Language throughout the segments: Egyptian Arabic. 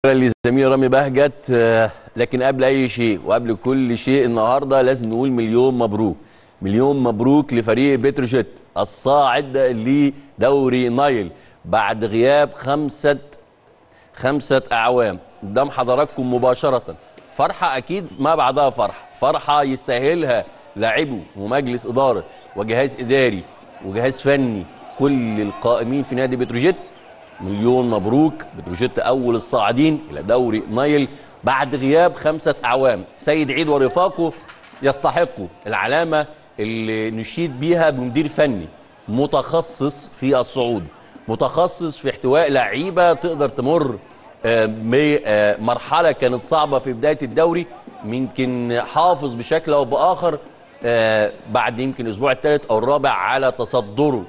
لزميل رامي بهجت آه، لكن قبل اي شيء وقبل كل شيء النهارده لازم نقول مليون مبروك مليون مبروك لفريق بتروجيت الصاعد لدوري نايل بعد غياب خمسه خمسه اعوام قدام حضراتكم مباشره فرحه اكيد ما بعدها فرحه فرحه يستاهلها لاعبه ومجلس اداره وجهاز اداري وجهاز فني كل القائمين في نادي بتروجيت مليون مبروك بتروجيت اول الصاعدين الى دوري نايل بعد غياب خمسه اعوام سيد عيد ورفاقه يستحقوا العلامه اللي نشيد بيها بمدير فني متخصص في الصعود متخصص في احتواء لعيبه تقدر تمر آه، بمرحله كانت صعبه في بدايه الدوري يمكن حافظ بشكل او باخر آه، بعد يمكن الاسبوع الثالث او الرابع على تصدره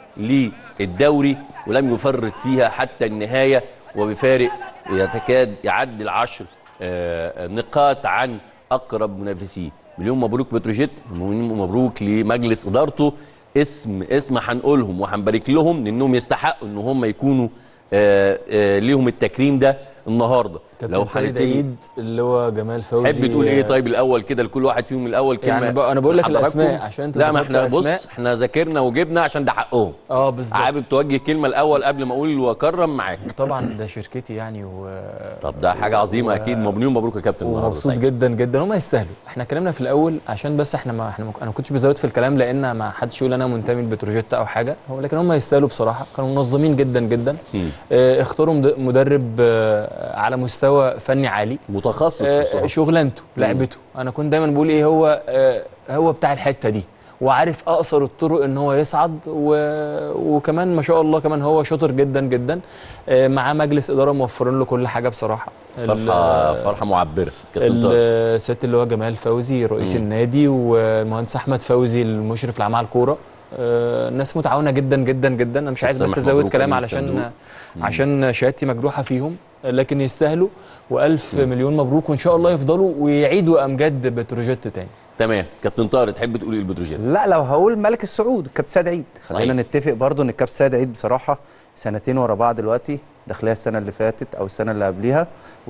للدوري ولم يفرط فيها حتى النهايه وبفارق يتكاد يعدي العشر آه، نقاط عن اقرب منافسيه مليون مبروك بتروجيت مليون مبروك لمجلس ادارته اسم اسم هنقولهم وهنبارك لهم لانهم يستحقوا ان هم يكونوا آه، آه، ليهم التكريم ده النهارده كابتن سيد هنبتدي- عيد اللي هو جمال فوزي تحب تقول ايه طيب الاول كده لكل واحد فيهم الاول كلمه يعني بقى- أنا بقول لك لحضراتكم؟ الأسماء عشان أنت لا ما ذكرت احنا بص أسماء. احنا ذاكرنا وجبنا عشان ده حقهم اه بالظبط حابب توجه كلمه الاول قبل ما اقول واكرم معاك طبعا ده شركتي يعني و... طب ده حاجه عظيمه اكيد مليون مبروك يا كابتن النهارده ومبسوط سعيد. جدا جدا هم يستاهلوا احنا اتكلمنا في الاول عشان بس احنا ما احنا ما انا ما كنتش بزود في الكلام لان ما حدش يقول انا منتمي لبتروجيت او حاجه هو لكن هم يستاهلوا بصراحه كانوا منظمين جدا جدا مم. اه اختاروا مد- مدرب اه على مستوى فني عالي متخصص في آه، الصراحه شغلانته لعبته انا كنت دايما بقول ايه هو آه، هو بتاع الحته دي وعارف اقصر الطرق ان هو يصعد و... وكمان ما شاء الله كمان هو شاطر جدا جدا آه، معاه مجلس اداره موفرين له كل حاجه بصراحه فرحه فرحه معبره كابتن طارق. الست اللي هو جمال فوزي رئيس النادي والمهندس احمد فوزي المشرف العام على الكوره آه، ناس متعاونه جدا جدا جدا انا مش عايز سامح بس ازود مبروك كلام أمين علشان الصندوق. عشان شهادتي مجروحه فيهم لكن يستاهلوا والف مليون مبروك وان شاء الله يفضلوا ويعيدوا امجاد بتروجيت تاني تمام كابتن طارق تحب تقول ايه البتروجيت لا لو هقول ملك السعود الكابتن سيد عيد صحيح. خلينا نتفق برضو ان الكابتن سيد عيد بصراحه سنتين ورا بعض دلوقتي داخلها السنه اللي فاتت او السنه اللي قبليها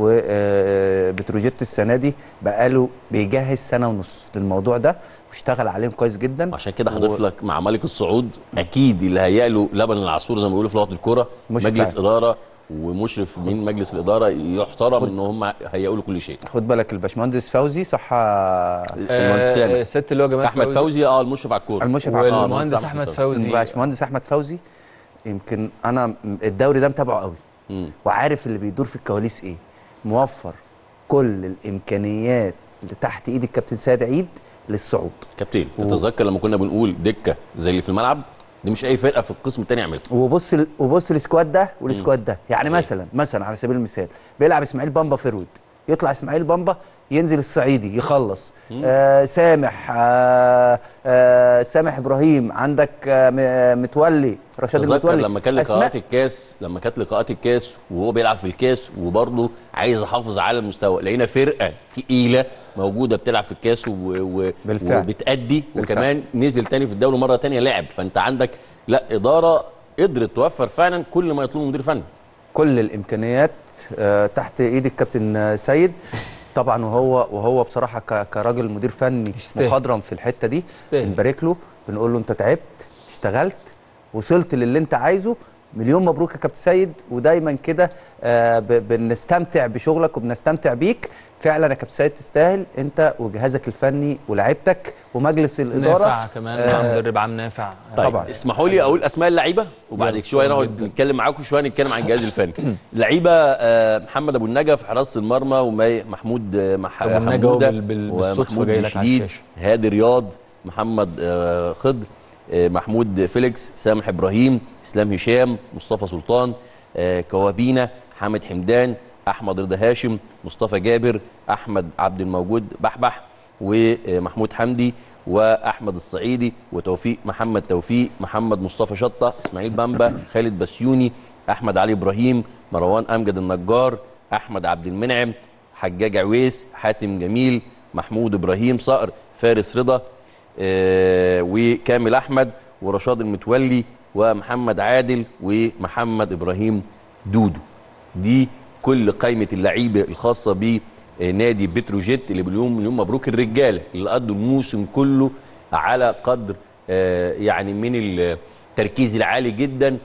وبتروجيت السنه دي بقاله بيجهز سنه ونص للموضوع ده واشتغل عليهم كويس جدا عشان كده هضيف لك مع ملك الصعود اكيد اللي هيأ له لبن العصفور زي ما بيقولوا في لغه الكوره مشرف مجلس عام. اداره ومشرف من مجلس الاداره يحترم ان هم هيئوا له كل شيء خد بالك الباشمهندس فوزي صح المهندس سامح. الست اللي هو جمال احمد فوزي اه المشرف على الكوره المشرف على- آه، والمهندس احمد فوزي الباشمهندس احمد فوزي يمكن انا الدوري ده متابعه قوي مم. وعارف اللي بيدور في الكواليس ايه موفر كل الامكانيات اللي تحت ايد الكابتن سيد عيد للصعود كابتن تتذكر لما كنا بنقول دكه زي اللي في الملعب دي مش اي فرقه في القسم الثاني يعملها وبص ال- وبص السكواد ده والسكواد ده يعني صحيح. مثلا مثلا على سبيل المثال بيلعب اسماعيل بامبا فيرود يطلع اسماعيل بامبا ينزل الصعيدي يخلص آه سامح آه آه سامح ابراهيم عندك آه م- متولي رشاد تتذكر المتولي لما كان أسماء لقاءات الكاس لما كانت لقاءات الكاس وهو بيلعب في الكاس وبرضه عايز يحافظ على المستوى لقينا فرقه تقيله موجوده بتلعب في الكاس و... و... بالفعل. وبتأدي بالفعل. وكمان نزل تاني في الدوري مره تانية لعب فانت عندك لا اداره قدرت توفر فعلا كل ما يطلبه مدير فني كل الامكانيات آه، تحت ايد الكابتن آه، سيد طبعا وهو وهو بصراحه ك- كراجل مدير فني يستاهل. مخضرم في الحته دي يستاهل. بنبارك له بنقول له انت تعبت اشتغلت وصلت للي انت عايزه مليون مبروك يا كابتن سيد ودايما كده آه، ب- بنستمتع بشغلك وبنستمتع بيك فعلا يا كابتن سيد تستاهل انت وجهازك الفني ولاعيبتك ومجلس الاداره نافع كمان مع مدرب عام نافع طيب طبعاً. اسمحوا لي اقول اسماء اللعيبه وبعد يلا، شويه طبعاً نقعد جداً. نتكلم معاكم شويه نتكلم عن الجهاز الفني لعيبه آه، محمد ابو النجا في حراسه المرمى ومحمود مح... أبو النجا حمودة وبال- بال- بالصدفة ومحمود جاي لك على رشيد، الشاشة. هادي رياض محمد آه، خضر آه، محمود فيليكس سامح ابراهيم اسلام هشام مصطفى سلطان آه، كوابينا حامد حمدان احمد رضا هاشم مصطفى جابر احمد عبد الموجود بحبح ومحمود حمدي واحمد الصعيدي وتوفيق محمد توفيق محمد مصطفى شطه اسماعيل بامبا خالد بسيوني احمد علي ابراهيم مروان امجد النجار احمد عبد المنعم حجاج عويس حاتم جميل محمود ابراهيم صقر فارس رضا آه، وكامل احمد ورشاد المتولي ومحمد عادل ومحمد ابراهيم دودو دي كل قائمه اللعيبه الخاصه بنادي بتروجيت اللي بنقول لهم مليون مبروك الرجاله اللي قضوا الموسم كله على قدر آه، يعني من التركيز العالي جدا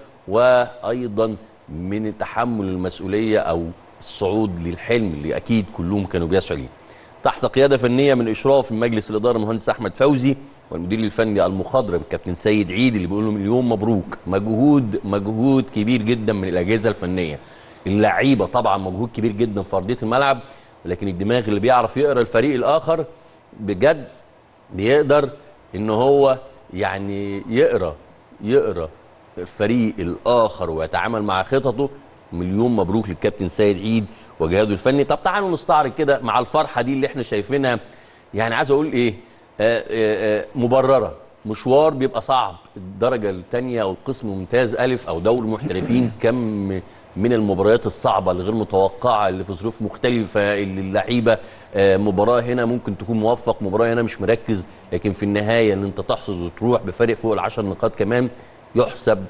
وايضا من تحمل المسؤوليه او الصعود للحلم اللي اكيد كلهم كانوا بيسعوا ليه. تحت قياده فنيه من اشراف مجلس الاداره المهندس احمد فوزي والمدير الفني المخضرم كابتن سيد عيد اللي بيقول له مليون مبروك مجهود مجهود كبير جدا من الاجهزه الفنيه اللعيبه طبعا مجهود كبير جدا في ارضيه الملعب ولكن الدماغ اللي بيعرف يقرا الفريق الاخر بجد بيقدر ان هو يعني يقرا يقرا الفريق الاخر ويتعامل مع خططه مليون مبروك للكابتن سيد عيد وجهاده الفني طب تعالوا نستعرض كده مع الفرحه دي اللي احنا شايفينها يعني عايز اقول ايه آه آه آه مبرره مشوار بيبقى صعب الدرجه الثانيه او القسم ممتاز الف او دوري المحترفين كم من المباريات الصعبه الغير متوقعه اللي في ظروف مختلفه اللي اللعيبه آه، مباراه هنا ممكن تكون موفق مباراه هنا مش مركز لكن في النهايه ان انت تحصد وتروح بفارق فوق العشر نقاط كمان يحسب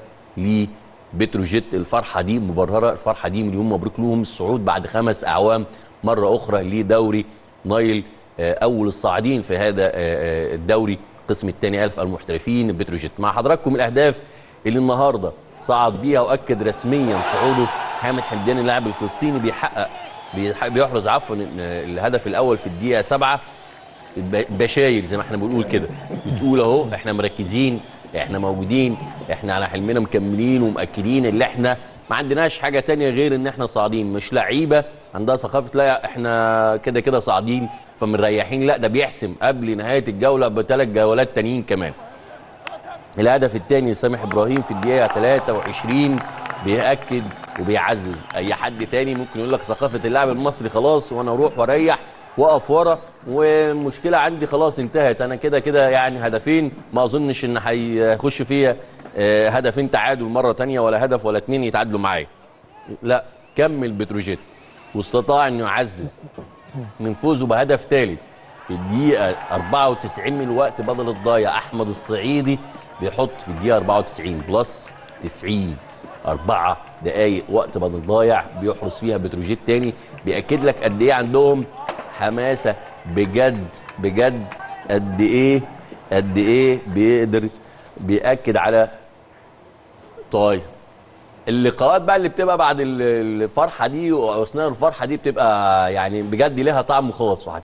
لبتروجيت الفرحه دي مبرره الفرحه دي مليون مبروك لهم الصعود بعد خمس اعوام مره اخرى لدوري نايل آه، اول الصاعدين في هذا آه، آه، الدوري القسم الثاني الف المحترفين بتروجيت مع حضراتكم الاهداف اللي النهارده صعد بيها واكد رسميا صعوده حامد حمدان اللاعب الفلسطيني بيحقق بيح- بيحرز عفوا الهدف الاول في الدقيقه سبعة ب- بشاير زي ما احنا بنقول كده بتقول اهو احنا مركزين احنا موجودين احنا على حلمنا مكملين ومأكدين اللي احنا ما عندناش حاجه تانية غير ان احنا صاعدين مش لعيبه عندها ثقافه لا احنا كده كده صاعدين فمريحين لا ده بيحسم قبل نهايه الجوله بثلاث جولات تانيين كمان الهدف الثاني سامح ابراهيم في الدقيقه 23 بيأكد وبيعزز اي حد تاني ممكن يقول لك ثقافه اللاعب المصري خلاص وانا اروح واريح واقف ورا والمشكله عندي خلاص انتهت انا كده كده يعني هدفين ما اظنش ان هيخش فيها آه، هدفين تعادل مره تانية ولا هدف ولا اتنين يتعادلوا معايا لا كمل بتروجيت واستطاع انه يعزز من فوزه بهدف ثالث في الدقيقة 94 من الوقت بدل الضايع أحمد الصعيدي بيحط في الدقيقة 94 بلس 90 أربعة دقايق وقت بدل ضايع بيحرز فيها بتروجيت تاني بيأكد لك قد إيه عندهم حماسة بجد بجد قد إيه قد إيه بيقدر بيأكد على طيب اللقاءات بقى اللي بتبقى بعد ال- الفرحه دي واثناء الفرحه دي بتبقى يعني بجد ليها طعم خاص